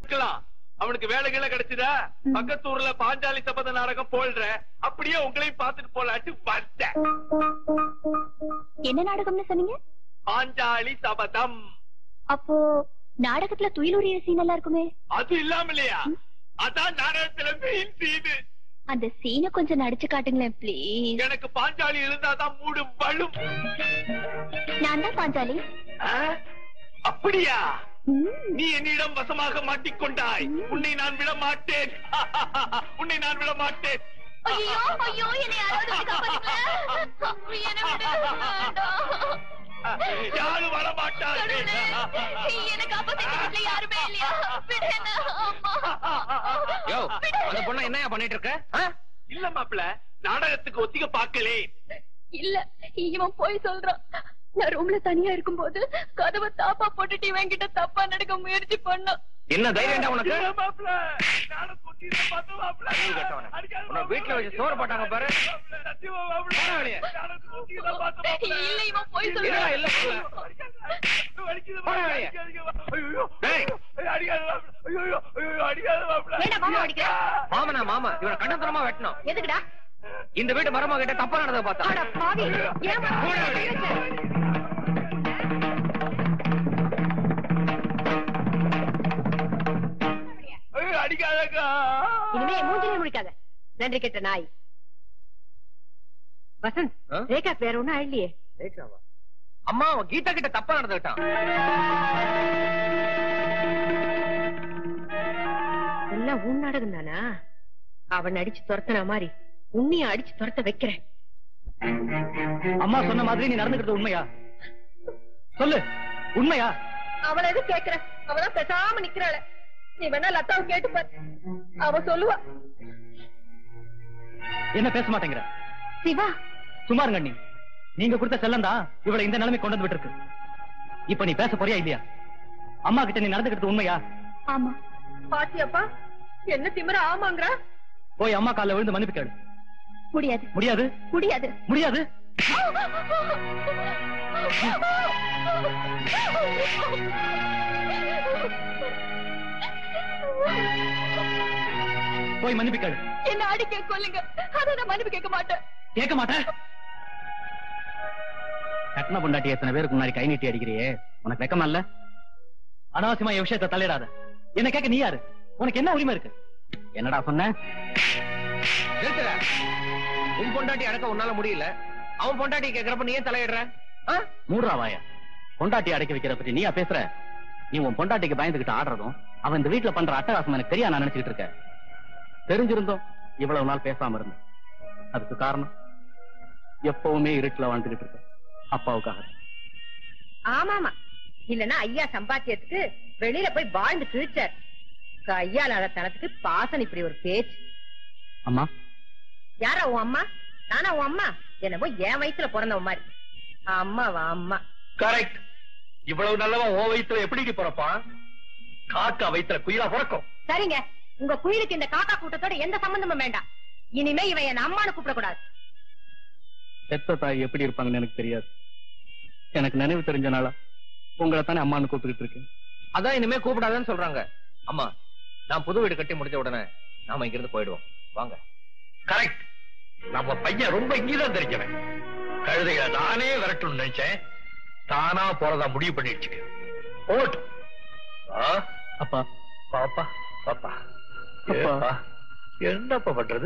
இருக்கலாம் அவனுக்கு வேலை கீழே கிடைச்சதா பக்கத்தூர்ல பாஞ்சாலி சபத நாடகம் போல்ற அப்படியே உங்களையும் பார்த்துட்டு போலாட்டு வந்தேன் என்ன நாடகம்னு சொன்னீங்க பாஞ்சாலி சபதம் அப்போ நாடகத்துல துயிலுரிய சீன் எல்லாம் இருக்குமே அது இல்லாம இல்லையா அதான் நாடகத்துல மெயின் சீனு அந்த சீனை கொஞ்சம் நடிச்சு காட்டுங்களேன் ப்ளீஸ் எனக்கு பாஞ்சாலி இருந்தாதான் மூடு வழும் நான் தான் பாஞ்சாலி ஆ? அப்படியா ம். நீ என்னிடம் வசமாக மாட்டிக்கொண்டாய் உன்னை நான் விட மாட்டேன் உன்னை நான் விட மாட்டேன் ஐயோ ஐயோ என்னை யாராவது வந்து காப்பாத்துங்களேன். என்னை விடு. வேண்டாம். யாரும் வர மாட்டார்கள் கடவுளே, என்னை காப்பாத்த இந்த வீட்டுல யாருமே இல்லையா விடு என்ன. அம்மா. யோ விடு. அந்த பொண்ணை என்னையா பண்ணிட்டு இருக்க ஆ? இல்ல மாப்பிள நாடகத்துக்கு ஒத்திக பாக்கலே இல்ல இவன் போய் சொல்றான் நான் ரூம்ல தனியா இருக்கும்போது கதவை தாப்பா போட்டுட்டு இவன் கிட்ட தப்பா நடக்க முயற்சி பண்ணான் என்ன தைரியம்டா உனக்கு இல்ல மாப்பிள நாடகம் கொட்டிதான் பார்த்து மாப்பிள அறிவு கெட்டவனே. அடிக்காத உன்னை மாப்பிள. வீட்டுல வச்சு சோறு போட்டாங்க பாரு. மாப்பிள, சத்தியமா மாப்பிள. போடா வெளியே. நாடகம் கொட்டிதான் பார்த்து மாப்பிள. இல்ல இவன் போய் இல்லடா, சொல்றான் இல்ல சொல்ல. வலிக்குது போடா மாப்பிள, வெளியே. அடிக்காதீங்க மாப்பிள. ஐயோ, டேய். ஐயோ, அடிக்காத மாப்பிள. ஐயோ, ஐயோ, ஐயோ, அடிக்காத மாப்பிள. ஏன்டா மாமா அடிக்கிற? மாமனா மாமா இவனை கண்டத்தனமா வெட்டணும் எதுக்குடா இந்த வீட்டு மருமக கிட்ட தப்பா நடந்தத அட பார்த்தா பாவி ஏன் போடா வெளியே. ஐயோ, அடிக்காதக்கா. இனிமே என் மூஞ்சிலே முடிக்காத நன்றி கெட்ட நாய் வசந்த் ஆ? ரேகா வேற ஒண்ணும் ஆயிடலையே அம்மா அவன் கீதா கிட்ட தப்பா நடந்துட்டான் எல்லாம் உன் நாடகம் தானா அவன் அடிச்சு துரத்தன மாதிரி உன்னையும் அடிச்சு துரத்த வைக்கிறேன் அம்மா சொன்ன மாதிரி நீ நடந்துக்கிறது உண்மையா சொல்லு உண்மையா அவள எது கேக்குற அவதான் பேசாம நிக்கிறாள நீ வேணா லதாவை கேட்டு பாரு அவ சொல்லுவா என்ன பேச மாட்டேங்கிற சிவா சுமாருங்க அண்ணி நீங்க கொடுத்த செல்லம் தான் இவளை இந்த நிலைமை கொண்டு வந்து விட்டுருக்கு இப்ப நீ பேச போறியா இல்லையா அம்மா கிட்ட நீ நடந்துக்கிறது உண்மையா ஆமா பாத்தியப்பா என்ன திமிர ஆமாங்கறா போய் அம்மா கால்ல விழுந்து மன்னிப்பு கேளு முடியாது முடியாது முடியாது முடியாது போய் மன்னிப்பு கேளு என்ன அடிக்க கொல்லுங்க அதை நான் மன்னிப்பு கேட்க மாட்டேன் கேட்க மாட்டேன் கட்டின பொண்டாட்டி எத்தனை பேருக்கு முன்னாடி கை நீட்டி அடிக்கிறியே உனக்கு வெக்கமா இல்ல அனாவசியமா என் விஷயத்தை தலையிடாத என்ன கேட்க நீ யாரு உனக்கு என்ன உரிமை இருக்கு என்னடா சொன்ன நிறுத்துற உன் பொண்டாட்டி அடக்க உன்னால முடியல அவன் பொண்டாட்டி கேக்குறப்ப நீ ஏன் தலையிடுற ஆ? மூன்றா வாயா பொண்டாட்டி அடக்கி வைக்கிற பத்தி நீயா பேசுற நீ உன் பொண்டாட்டிக்கு பயந்துகிட்டு ஆடுறதும் அவன் இந்த வீட்டுல பண்ற அட்டகாசம் எனக்கு தெரியா நான் நினைச்சுக்கிட்டு இருக்கேன் தெரிஞ்சிருந்தோம் இவ்வளவு நாள் பேசாம இருந்தேன் அதுக்கு காரணம் எப்பவுமே இருட்டுல வாழ்ந்துகிட்டு இருக்க அப்பாவுக்காக ஆமாமா இல்லன்னா ஐயா சம்பாத்தியத்துக்கு வெளியில போய் வாழ்ந்து கிழிச்சார் கையாளாத தனத்துக்கு பாசன் இப்படி ஒரு பேச்சு அம்மா யாரா உன் அம்மா நானா உன் அம்மா என்னமோ என் வயசுல பிறந்தவன் மாதிரி அம்மாவா அம்மா கரெக்ட் இவ்வளவு நல்லவன் ஓ வயித்துல எப்படி பிறப்பான் காக்கா வயித்துல குயிலா பிறக்கும் சரிங்க உங்க குயிலுக்கு இந்த காக்கா கூட்டத்தோட எந்த சம்பந்தமும் வேண்டாம் இனிமே இவன் என் அம்மானு கூப்பிடக்கூடாது பெத்த தாய் எப்படி இருப்பாங்கன்னு எனக்கு தெரியாது எனக்கு நினைவு தெரிஞ்ச நாளா உங்களை தானே அம்மான்னு கூப்பிட்டுக்கிட்டு இருக்கேன் அதான் இனிமே கூப்பிடாதன்னு சொல்றாங்க அம்மா நான் புது வீடு கட்டி முடிஞ்ச உடனே நாம இங்க இருந்து போயிடுவோம் வாங்க கரெக்ட் நம்ம பையன் ரொம்ப இங்கதான் தெரிஞ்சவன் கழுதைகளை நானே விரட்டணும்னு நினைச்சேன் தானா போறதா முடிவு பண்ணிடுச்சு ஓட்டு அப்பா பாப்பா பாப்பா அப்பா. ஏப்பா, என்னப்பா பண்றது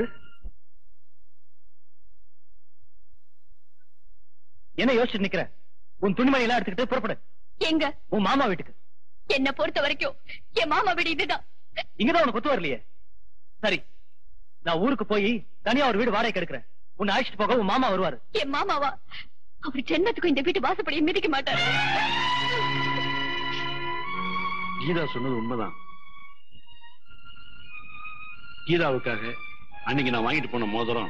என்ன யோசிச்சுட்டு நிக்கிற உன் துணிமணி எல்லாம் எடுத்துக்கிட்டு புறப்படு எங்க உன் மாமா வீட்டுக்கு என்ன பொறுத்த வரைக்கும் என் மாமா வீடு இதுதான் இங்கதான் உனக்கு ஒத்து வரலையே சரி நான் ஊருக்கு போய் தனியா ஒரு வீடு வாடகைக்கு எடுக்கிறேன் உன்னை அழைச்சிட்டு போக உன் மாமா வருவாரு என் மாமாவா அவர் ஜென்மத்துக்கும் இந்த வீட்டு வாசப்படியை மிதிக்க மாட்டார் கீதா சொன்னது உண்மைதான் கீதாவுக்காக அன்னைக்கு நான் வாங்கிட்டு போன மோதிரம்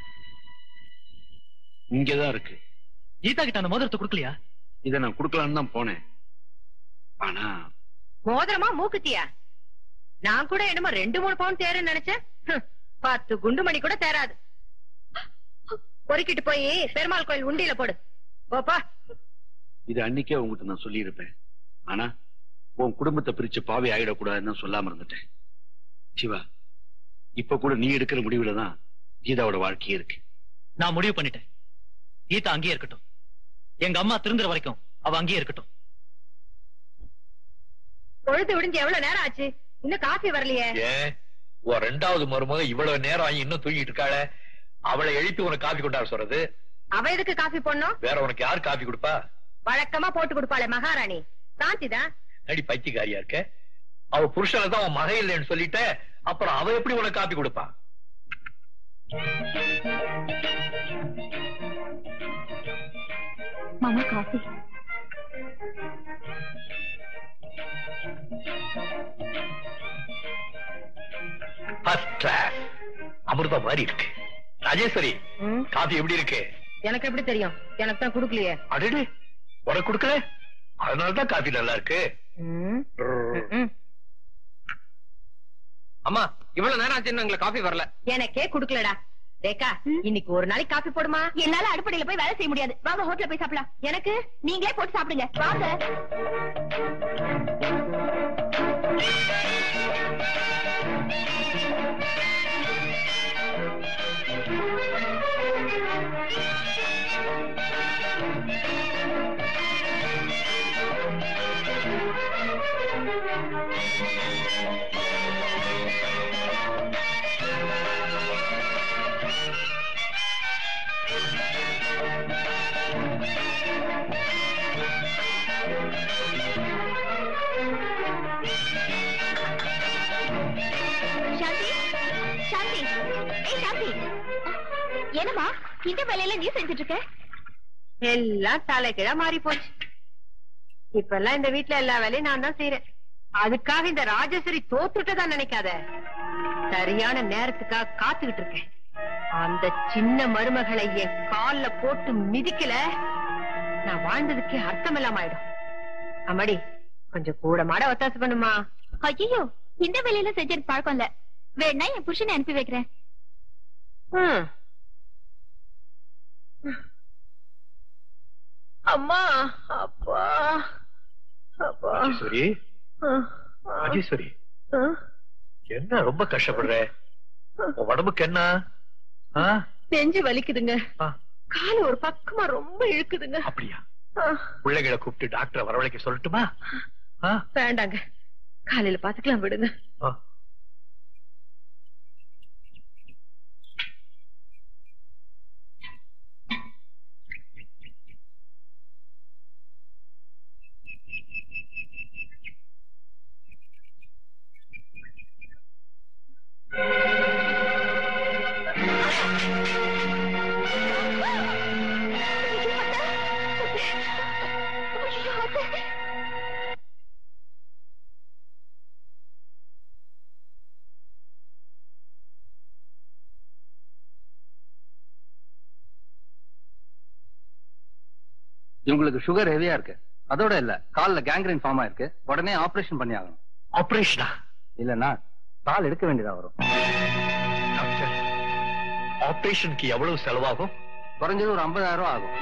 இங்கதான் இருக்கு கீதா கிட்ட அந்த மோதிரத்தை கொடுக்கலையா இதை நான் கொடுக்கலான்னு தான் போனேன் ஆனா மோதிரமா மூக்குத்தியா நான் கூட என்னமோ ரெண்டு மூணு பவுன் தேருன்னு நினைச்சேன் ஹம், பத்து குண்டு மணி கூட தேராது பொறுக்கிட்டு போய் பெருமாள் கோயில் உண்டியில போடு போப்பா இது அன்னைக்கே உங்ககிட்ட நான் சொல்லியிருப்பேன் ஆனா உன் குடும்பத்தை பிரிச்சு பாவி ஆயிடக்கூடாதுன்னு சொல்லாம இருந்துட்டேன் சிவா இப்ப கூட நீ எடுக்கிற முடிவுல தான் கீதாவோட வாழ்க்கையே இருக்கு நான் முடிவு பண்ணிட்டேன் கீதா அங்கேயே இருக்கட்டும் எங்க அம்மா திருந்துற வரைக்கும் அவ அங்கேயே இருக்கட்டும் பொழுது விடிஞ்சு எவ்வளவு நேரம் ஆச்சு இன்னும் காஃபி வரலையே ஏன் உன் ரெண்டாவது மருமக இவ்வளவு நேரம் ஆகி இன்னும் தூங்கிட்டு இருக்காள அவளை எழுப்பி உனக்கு காபி கொண்டாட சொல்றது அவ எதுக்கு காஃபி போடணும் வேற உனக்கு யார் காபி கொடுப்பா வழக்கமா போட்டு கொடுப்பாளே மகாராணி சாந்தி தான் நடி பைத்தியக்காரியா இருக்க அவ புருஷனை தான் அவன் மக இல்லைன்னு சொல்லிட்ட அப்புறம் அவ எப்படி உனக்கு காப்பி கொடுப்பா மாமா காஃபி ஃபர்ஸ்ட் கிளாஸ் அமிர்தம் மாதிரி இருக்கு ராஜேஸ்வரி ம், காபி எப்படி இருக்கு எனக்கு எப்படி தெரியும் எனக்கு தான் குடுக்கலையே அடடு உனக்கு கொடுக்கல அதனாலதான் காபி நல்லா இருக்கு ம், ம், ம். அம்மா இவ்வளவு நேரம் ஆச்சு இன்னும் எங்களுக்கு காஃபி வரல எனக்கே குடுக்கலடா ரேகா இன்னைக்கு ஒரு நாளைக்கு காஃபி போடுமா என்னால அடுப்படையில போய் வேலை செய்ய முடியாது வாங்க ஹோட்டல்ல போய் சாப்பிடலாம் எனக்கு நீங்களே போட்டு சாப்பிடுங்க வாங்க சாந்தி சாந்தி ஏய் சாந்தி என்னம்மா இந்த வேலையில நீ செஞ்சுட்டு இருக்க எல்லாம் தலைகீழா மாறி போச்சு இப்ப எல்லாம் இந்த வீட்ல எல்லா வேலையும் நான் தான் செய்யறேன் அதுக்காக இந்த ராஜேஸ்வரி தோத்துட்டதா நினைக்காத சரியான நேரத்துக்காக காத்துக்கிட்டு இருக்கேன் அந்த சின்ன மருமகளை என் கால்ல போட்டு மிதிக்கல நான் வாழ்ந்ததுக்கே அர்த்தம் இல்லாம ஆயிடும் அம்மாடி கொஞ்சம் கூட மாட ஒத்தாசை பண்ணுமா ஐயோ இந்த வேலையில செஞ்சது பழக்கம் இல்ல வேணா என் புருஷனை அனுப்பி வைக்கிறேன் ம். அம்மா அப்பா அப்பா ராஜேஸ்வரி ராஜேஸ்வரி என்ன ரொம்ப கஷ்டப்படுற உன் உடம்புக்கு என்ன ஆ? நெஞ்சு வலிக்குதுங்க ஆ, காலு ஒரு பக்கமா ரொம்ப இழுக்குதுங்க அப்படியா ஆ, பிள்ளைகளை கூப்பிட்டு டாக்டரை வரவழைக்க சொல்லட்டுமா ஆ? வேண்டாங்க காலையில பாத்துக்கலாம் விடுங்க ஆ. இவங்களுக்கு சுகர் ஹெவியா இருக்கு அதோட இல்ல கால்ல கேங்க்ரைன் ஃபார்ம் ஆயிருக்கு உடனே ஆபரேஷன் பண்ணி ஆகணும் ஆபரேஷனா இல்லன்னா கால் எடுக்க வேண்டியதா வரும் டாக்டர் ஆபரேஷனுக்கு எவ்வளவு செலவாகும் குறைஞ்சது ஒரு 50000 ரூபாய் ஆகும்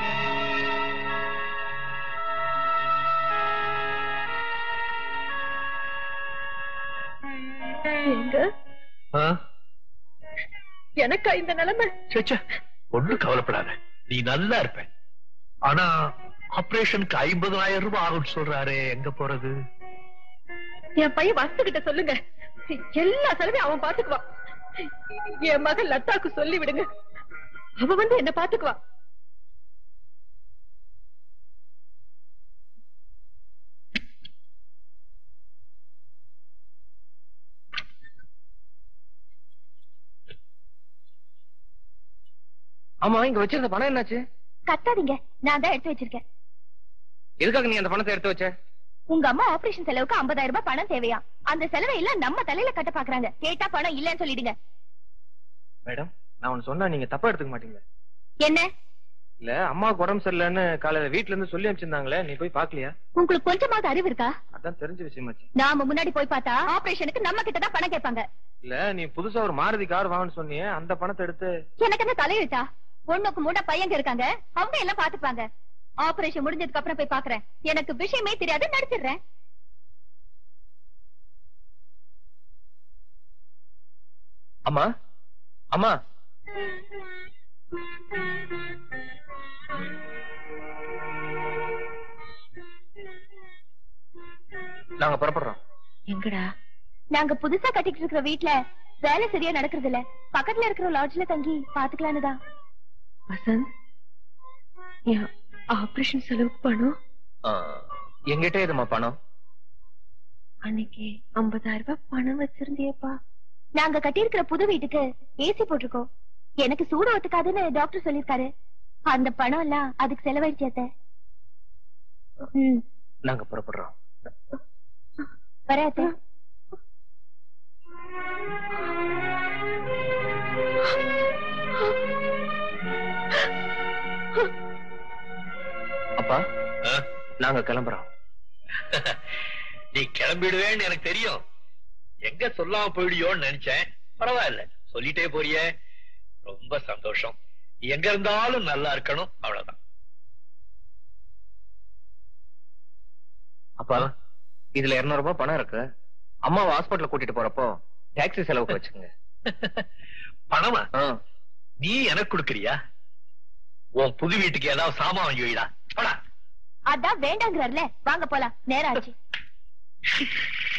எங்க ஆ? எனக்கா இந்த நிலைமை ச்சே, ச்சே, ஒண்ணும் கவலைப்படாத நீ நல்லா இருப்ப ஆனா ஆபரேஷனுக்கு ஐம்பதாயிரம் ரூபாய் ஆகும்னு சொல்றாரு எங்க போறது என் பையன் வசு கிட்ட சொல்லுங்க எல்லா செலவையும் அவன் பாத்துக்குவான் என் மகன் லத்தாக்கு சொல்லி விடுங்க அவ வந்து என்ன பாத்துக்குவா ஆமா இங்க வச்சிருந்த பணம் என்னாச்சு கத்தாதீங்க நான் தான் எடுத்து வச்சிருக்கேன் எதுக்காக நீ அந்த பணத்தை எடுத்து வச்ச உங்க அம்மா ஆபரேஷன் செலவுக்கு 50000 ரூபாய் பணம் தேவையா அந்த செலவை எல்லாம் நம்ம தலையில கட்ட பாக்குறாங்க கேட்டா பணம் இல்லன்னு சொல்லிடுங்க மேடம் நான் ஒன்னு சொன்னா நீங்க தப்பா எடுத்துக்க மாட்டீங்க என்ன இல்ல அம்மாவுக்கு உடம்பு சரியில்லைன்னு காலையில வீட்ல இருந்து சொல்லி அனுப்பிச்சிருந்தாங்களே நீ போய் பாக்கலையா உங்களுக்கு கொஞ்சமாவது அறிவு இருக்கா அதான் தெரிஞ்ச விஷயமாச்சு நாம முன்னாடி போய் பார்த்தா ஆபரேஷனுக்கு நம்ம கிட்ட தான் பணம் கேட்பாங்க இல்ல நீ புதுசா ஒரு மாருதி கார் வாங்கன்னு சொன்னியே அந்த பணத்தை எடுத்து எனக்கு என்ன தலையெழுத்தா ஒண்ணுக்கு மூட பையங்க இருக்காங்க அவங்க எல்லாம் பாத்துப்பாங்க ஆபரேஷன் முடிஞ்சதுக்கு அப்புறம் போய் பாக்குறேன் எனக்கு விஷயமே தெரியாது நடிச்சிடுறேன் அம்மா அம்மா நாங்க புறப்படுறோம் எங்கடா நாங்க புதுசா கட்டிட்டு இருக்கிற வீட்ல வேலை சரியா நடக்கிறது இல்ல பக்கத்துல இருக்கிற லாட்ஜ்ல தங்கி பாத்துக்கலான்னு தான் வசந்த் ஆபரேஷன் செலவுக்கு பணம் ஆ, எங்கிட்ட எதுமா பணம் அன்னைக்கு ஐம்பதாயிரம் ரூபாய் பணம் வச்சிருந்தியப்பா நாங்க கட்டியிருக்கிற புது வீட்டுக்கு ஏசி போட்டிருக்கோம் எனக்கு சூடு ஒத்துக்காதுன்னு டாக்டர் சொல்லிருக்காரு அந்த பணம் எல்லாம் அதுக்கு செலவழிச்சு அத்தை. ம் நாங்க புறப்படுறோம் வரேன் அத்தை. அப்பா ஆ? நாங்க கிளம்புறோம் நீ கிளம்பிடுவேன்னு எனக்கு தெரியும் எங்க சொல்லாம போயிடியோன்னு நினைச்சேன் பரவாயில்ல சொல்லிட்டே போறியே ரொம்ப சந்தோஷம் நீ எங்க இருந்தாலும் நல்லா இருக்கணும் அவ்வளவுதான் அப்பா இதுல 200 ரூபாய் பணம் இருக்கு அம்மாவை ஹாஸ்பிட்டல் கூட்டிட்டு போறப்போ டாக்ஸி செலவுக்கு வச்சுக்கோங்க பணமா ஆ, நீ எனக்கு கொடுக்கறியா உன் புது வீட்டுக்கு ஏதாவது சாமான் வாங்கி வைடா போடா அதான் வேண்டாங்கிறார்ல வாங்க போலாம் நேரம் ஆச்சு